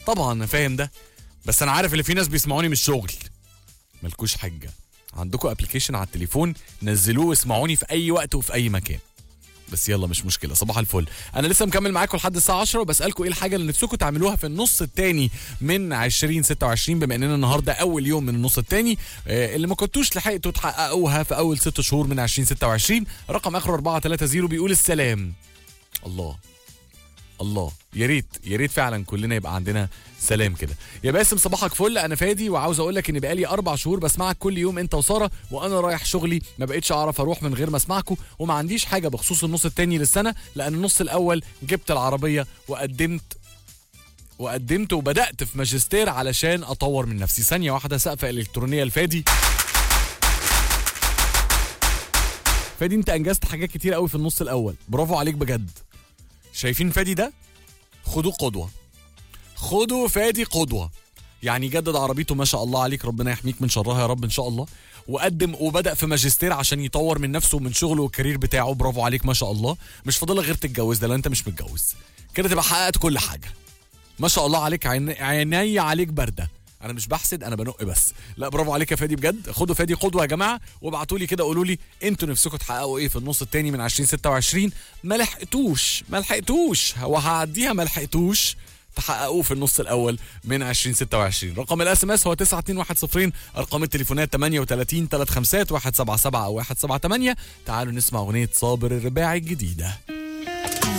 طبعا انا فاهم ده بس انا عارف ان في ناس بيسمعوني من الشغل ملكوش حجه عندكم ابلكيشن على التليفون نزلوه واسمعوني في اي وقت وفي اي مكان بس يلا مش مشكله صباح الفل انا لسه مكمل معاكم لحد الساعه 10 وبسالكم ايه الحاجه اللي نفسكم تعملوها في النص الثاني من 2026 بما اننا النهارده اول يوم من النص الثاني اللي ما كنتوش لحقتوا تحققوها في اول ست شهور من 2026 رقم اخره 430 بيقول السلام الله الله يا ريت يا ريت فعلا كلنا يبقى عندنا سلام كده يا باسم صباحك فل انا فادي وعاوز اقول لك ان بقالي اربع شهور بسمعك كل يوم انت وساره وانا رايح شغلي ما بقتش اعرف اروح من غير ما اسمعكم وما عنديش حاجه بخصوص النص التاني للسنه لان النص الاول جبت العربيه وقدمت وقدمت وبدات في ماجستير علشان اطور من نفسي ثانيه واحده سقفه الكترونيه لفادي فادي انت انجزت حاجات كتير قوي في النص الاول برافو عليك بجد شايفين فادي ده خدوه قدوه خدوا فادي قدوه يعني جدد عربيته ما شاء الله عليك ربنا يحميك من شرها يا رب ان شاء الله وقدم وبدا في ماجستير عشان يطور من نفسه ومن شغله والكارير بتاعه برافو عليك ما شاء الله مش فاضلك غير تتجوز ده لو انت مش متجوز كده تبقى حققت كل حاجه ما شاء الله عليك عين... عيني عليك بارده انا مش بحسد انا بنق بس لا برافو عليك يا فادي بجد خدوا فادي قدوه يا جماعه وابعتوا لي كده قولوا لي انتوا نفسكم تحققوا ايه في النص التاني من 2026 ما لحقتوش ما لحقتوش وهعديها ما لحقتوش تحققوه في النص الاول من 2026 رقم الاس ام اس هو 92110 ارقام التليفونات 38 35 177 او 178 تعالوا نسمع اغنيه صابر الرباعي الجديده